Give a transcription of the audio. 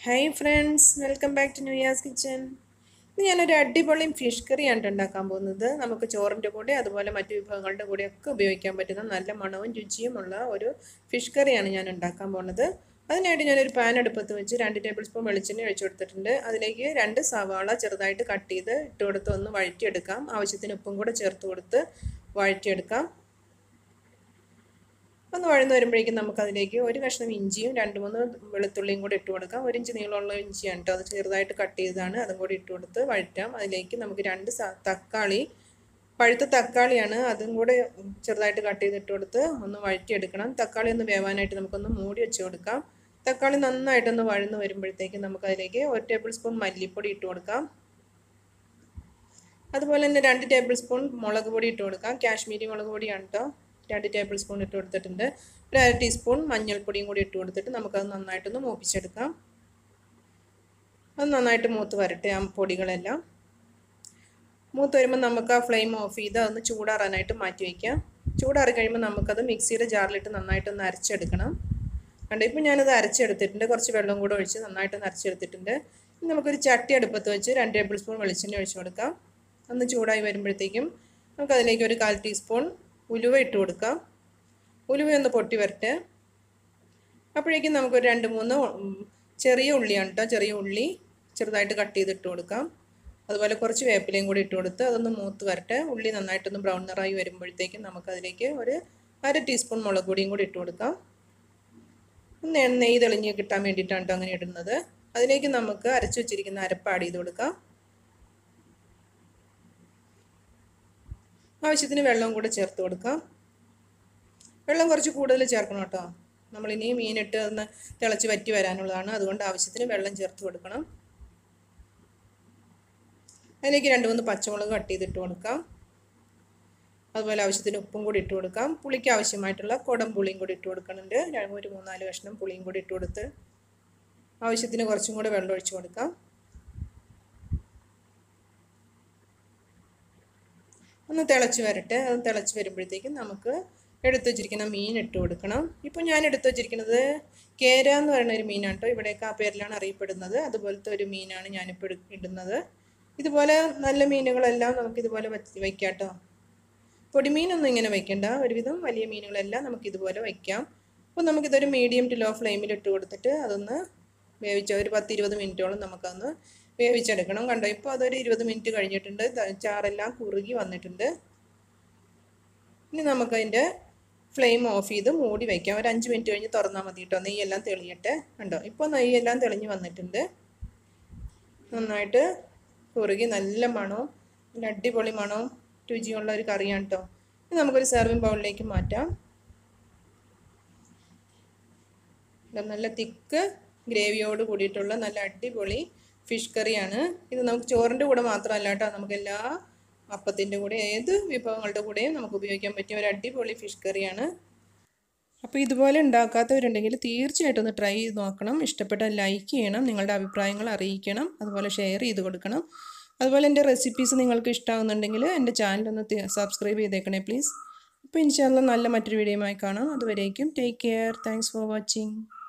hi friends welcome back to new year's kitchen ഇന്ന് ഞാനൊരു അടിപൊളി ഫിഷ് കറിയാണ് ഉണ്ടാക്കാൻ പോകുന്നത് നമുക്ക് ചോറിൻ്റെ കൂടെ അതുപോലെ മറ്റു വിഭവങ്ങളുടെ കൂടെയൊക്കെ ഉപയോഗിക്കാൻ പറ്റുന്ന നല്ല മണവും രുചിയുമുള്ള ഒരു ഫിഷ് കറിയാണ് ഞാൻ ഉണ്ടാക്കാൻ പോകുന്നത് അതിനായിട്ട് ഞാനൊരു പാൻ അടുപ്പത്ത് വെച്ച് രണ്ട് ടേബിൾ സ്പൂൺ വെളിച്ചെണ്ണ ഒഴിച്ചു കൊടുത്തിട്ടുണ്ട് അതിലേക്ക് രണ്ട് സവാള ചെറുതായിട്ട് കട്ട് ചെയ്ത് ഇട്ട് കൊടുത്ത് ഒന്ന് വഴറ്റിയെടുക്കാം ആവശ്യത്തിന് ഉപ്പും കൂടെ ചേർത്ത് കൊടുത്ത് വഴറ്റിയെടുക്കാം ഒന്ന് വഴന്ന് വരുമ്പോഴേക്കും നമുക്കതിലേക്ക് ഒരു കഷ്ണം ഇഞ്ചിയും രണ്ട് മൂന്ന് വെളുത്തുള്ളിയും കൂടി ഇട്ട് കൊടുക്കാം ഒരു ഇഞ്ച് നീളമുള്ള ഇഞ്ചിയാണ് കേട്ടോ അത് ചെറുതായിട്ട് കട്ട് ചെയ്തതാണ് അതും കൂടി ഇട്ട് കൊടുത്ത് വഴറ്റാം അതിലേക്ക് നമുക്ക് രണ്ട് തക്കാളി പഴുത്ത തക്കാളിയാണ് അതും കൂടെ ചെറുതായിട്ട് കട്ട് ചെയ്തിട്ട് കൊടുത്ത് ഒന്ന് വഴറ്റിയെടുക്കണം തക്കാളി ഒന്ന് വേവാനായിട്ട് നമുക്കൊന്ന് മൂടി വെച്ച് കൊടുക്കാം തക്കാളി നന്നായിട്ടൊന്ന് വഴന്ന് വരുമ്പോഴത്തേക്കും നമുക്കതിലേക്ക് ഒരു ടേബിൾ സ്പൂൺ മല്ലിപ്പൊടി ഇട്ട് കൊടുക്കാം അതുപോലെ തന്നെ രണ്ട് ടേബിൾ സ്പൂൺ മുളക് പൊടി ഇട്ട് കൊടുക്കാം കാശ്മീരി മുളക് പൊടിയാണ് കേട്ടോ രണ്ട് ടേബിൾ സ്പൂൺ ഇട്ട് കൊടുത്തിട്ടുണ്ട് ഒരു അര ടീസ്പൂൺ മഞ്ഞൾപ്പൊടിയും കൂടി ഇട്ട് കൊടുത്തിട്ട് നമുക്കത് നന്നായിട്ടൊന്ന് മൂപ്പിച്ചെടുക്കാം അത് നന്നായിട്ട് മൂത്ത് വരട്ടെ ആ പൊടികളെല്ലാം മൂത്ത് വരുമ്പോൾ നമുക്ക് ആ ഫ്ലെയിം ഓഫ് ചെയ്ത് അതൊന്ന് ചൂടാറാനായിട്ട് മാറ്റി വയ്ക്കാം ചൂടാറി കഴിയുമ്പോൾ നമുക്കത് മിക്സിയുടെ ജാറിലിട്ട് നന്നായിട്ടൊന്ന് അരച്ചെടുക്കണം കണ്ടോ ഇപ്പോൾ ഞാനത് അരച്ചെടുത്തിട്ടുണ്ട് കുറച്ച് വെള്ളം കൂടെ ഒഴിച്ച് നന്നായിട്ടൊന്ന് അരച്ചെടുത്തിട്ടുണ്ട് ഇനി നമുക്കൊരു ചട്ടി അടുപ്പത്ത് വെച്ച് രണ്ട് ടേബിൾ സ്പൂൺ വെളിച്ചെണ്ണ ഒഴിച്ച് കൊടുക്കാം ഒന്ന് ചൂടായി വരുമ്പോഴത്തേക്കും നമുക്കതിലേക്ക് ഒരു കാൽ ടീസ്പൂൺ ഉലുവ ഇട്ട് കൊടുക്കാം ഉലുവ ഒന്ന് പൊട്ടി വരട്ടെ അപ്പോഴേക്കും നമുക്കൊരു രണ്ട് മൂന്ന് ചെറിയ ഉള്ളിയാണ് കേട്ടോ ചെറിയ ഉള്ളി ചെറുതായിട്ട് കട്ട് ചെയ്തിട്ട് കൊടുക്കാം അതുപോലെ കുറച്ച് വേപ്പിലയും കൂടി ഇട്ട് കൊടുത്ത് അതൊന്ന് മൂത്ത് വരട്ടെ ഉള്ളി നന്നായിട്ടൊന്ന് ബ്രൗൺ നിറായി വരുമ്പോഴത്തേക്കും നമുക്കതിലേക്ക് ഒരു അര ടീസ്പൂൺ മുളക് പൊടിയും കൂടി ഇട്ട് കൊടുക്കാം ഒന്ന് നെയ്യ് തെളിഞ്ഞ് കിട്ടാൻ വേണ്ടിയിട്ടാണ് കേട്ടോ അങ്ങനെ ഇടുന്നത് അതിലേക്ക് നമുക്ക് അരച്ചു വെച്ചിരിക്കുന്ന അരപ്പ് ആഡ് ചെയ്ത് കൊടുക്കാം ആവശ്യത്തിന് വെള്ളം കൂടെ ചേർത്ത് കൊടുക്കാം വെള്ളം കുറച്ച് കൂടുതൽ ചേർക്കണം കേട്ടോ നമ്മളിനി മീനിട്ട് ഒന്ന് തിളച്ച് വറ്റി വരാനുള്ളതാണ് അതുകൊണ്ട് ആവശ്യത്തിന് വെള്ളം ചേർത്ത് കൊടുക്കണം അതിലേക്ക് രണ്ട് മൂന്ന് പച്ചമുളക് കട്ട് ചെയ്തിട്ട് കൊടുക്കാം അതുപോലെ ആവശ്യത്തിന് ഉപ്പും കൂടി ഇട്ട് കൊടുക്കാം പുളിക്ക് ആവശ്യമായിട്ടുള്ള കുടം പുളിയും കൂടി ഇട്ട് കൊടുക്കുന്നുണ്ട് ഒരു മൂന്നാല് കഷ്ണം പുളിയും കൂടി ഇട്ട് കൊടുത്ത് ആവശ്യത്തിന് കുറച്ചും കൂടെ വെള്ളം ഒഴിച്ച് കൊടുക്കാം ഒന്ന് തിളച്ച് വരട്ടെ അത് തിളച്ച് വരുമ്പോഴത്തേക്കും നമുക്ക് എടുത്തു വച്ചിരിക്കുന്ന മീൻ ഇട്ട് കൊടുക്കണം ഇപ്പോൾ ഞാൻ എടുത്തു വച്ചിരിക്കുന്നത് കേര എന്ന് പറയുന്ന ഒരു മീനാണ് കേട്ടോ ഇവിടെയൊക്കെ ആ പേരിലാണ് അറിയപ്പെടുന്നത് അതുപോലത്തെ ഒരു മീനാണ് ഞാനിപ്പോൾ ഇടുന്നത് ഇതുപോലെ നല്ല മീനുകളെല്ലാം നമുക്ക് ഇതുപോലെ വയ്ക്കാം കേട്ടോ പൊടിമീനൊന്നും ഇങ്ങനെ വയ്ക്കണ്ട ഒരുവിധം വലിയ മീനുകളെല്ലാം നമുക്ക് ഇതുപോലെ വയ്ക്കാം അപ്പോൾ നമുക്കിതൊരു മീഡിയം ടു ലോ ഫ്ലെയിമിൽ ഇട്ട് കൊടുത്തിട്ട് അതൊന്ന് വേവിച്ച ഒരു പത്ത് ഇരുപത് മിനിറ്റോളം നമുക്കതൊന്ന് വേവിച്ചെടുക്കണം കണ്ടോ ഇപ്പോൾ അതൊരു ഇരുപത് മിനിറ്റ് കഴിഞ്ഞിട്ടുണ്ട് ചാറെല്ലാം കുറുകി വന്നിട്ടുണ്ട് ഇനി നമുക്കതിൻ്റെ ഫ്ലെയിം ഓഫ് ചെയ്ത് മൂടി വയ്ക്കാം ഒരു അഞ്ച് മിനിറ്റ് കഴിഞ്ഞ് തുറന്നാൽ മതി കേട്ടോ നെയ്യെല്ലാം തെളിയട്ടെ കണ്ടോ ഇപ്പോൾ നെയ്യെല്ലാം തെളിഞ്ഞ് വന്നിട്ടുണ്ട് നന്നായിട്ട് കുറുകി നല്ല മണവും നല്ല അടിപൊളി മണവും രുചിയുള്ള ഒരു കറിയാണ് കേട്ടോ ഇനി നമുക്കൊരു സെർവിങ് ബൗളിലേക്ക് മാറ്റാം നല്ല തിക്ക് ഗ്രേവിയോട് കൂടിയിട്ടുള്ള നല്ല അടിപൊളി ഫിഷ് കറിയാണ് ഇത് നമുക്ക് ചോറിൻ്റെ കൂടെ മാത്രമല്ല കേട്ടോ നമുക്ക് എല്ലാ അപ്പത്തിൻ്റെ കൂടെ ഏത് വിഭവങ്ങളുടെ കൂടെയും നമുക്ക് ഉപയോഗിക്കാൻ പറ്റിയ ഒരു അടിപൊളി ഫിഷ് കറിയാണ് അപ്പോൾ ഇതുപോലെ ഉണ്ടാക്കാത്തവരുണ്ടെങ്കിൽ തീർച്ചയായിട്ടും ഒന്ന് ട്രൈ ചെയ്ത് നോക്കണം ഇഷ്ടപ്പെട്ടാൽ ലൈക്ക് ചെയ്യണം നിങ്ങളുടെ അഭിപ്രായങ്ങൾ അറിയിക്കണം അതുപോലെ ഷെയർ ചെയ്ത് കൊടുക്കണം അതുപോലെ എൻ്റെ റെസിപ്പീസ് നിങ്ങൾക്ക് ഇഷ്ടമാകുന്നുണ്ടെങ്കിൽ എൻ്റെ ചാനലൊന്ന് സബ്സ്ക്രൈബ് ചെയ്തേക്കണേ പ്ലീസ് അപ്പോൾ ഇൻഷാല്ല നല്ല മറ്റൊരു വീഡിയോയുമായി കാണാം അതുവരേക്കും take care thanks for watching